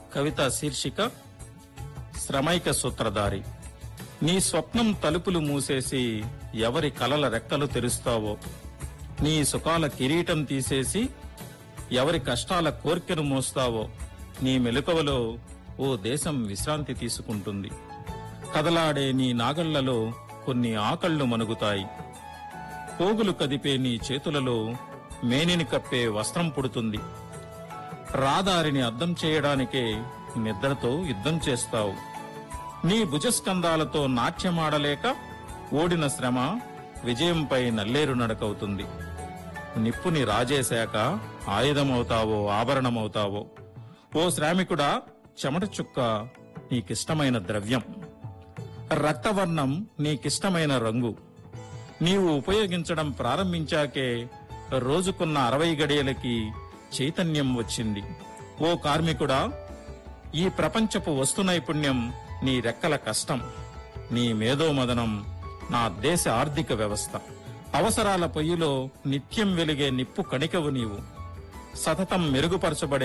కవిత శీర్షిక శ్రమైక సూత్రధారి నీ స్వప్నం తలుపులు మూసేసి ఎవరి కలల రెక్కలు తెరుస్తావో నీ సుఖాల కిరీటం తీసేసి ఎవరి కష్టాల కోర్కెను మోస్తావో నీ మెలకువలో ఓ దేశం విశ్రాంతి తీసుకుంటుంది కదలాడే నీ నాగళ్లలో కొన్ని ఆకళ్లు మనుగుతాయి పోగులు కదిపే నీ చేతులలో మేనిని కప్పే వస్త్రం పుడుతుంది రాదారిని అద్దం చేయడానికే నిద్రతో యుద్ధం చేస్తావు నీ భుజస్కంధాలతో నాట్యమాడలేక ఓడిన శ్రమ విజయంపై నల్లేరు నడకవుతుంది నిప్పుని రాజేశాక ఆయుధమవుతావో ఆభరణమవుతావో ఓ శ్రామికుడా చెమట చుక్క నీకిష్టమైన ద్రవ్యం రక్తవర్ణం నీకిష్టమైన రంగు నీవు ఉపయోగించడం ప్రారంభించాకే రోజుకున్న అరవై గడియలకి చైతన్యం వచ్చింది ఓ కార్మికుడా ఈ ప్రపంచపు వస్తు నైపుణ్యం నీ రెక్కల కష్టం నీ మేధోమదనం నా దేశ ఆర్థిక వ్యవస్థ అవసరాల పొయ్యిలో నిత్యం వెలిగే నిప్పు కణికవు నీవు సతతం మెరుగుపరచబడే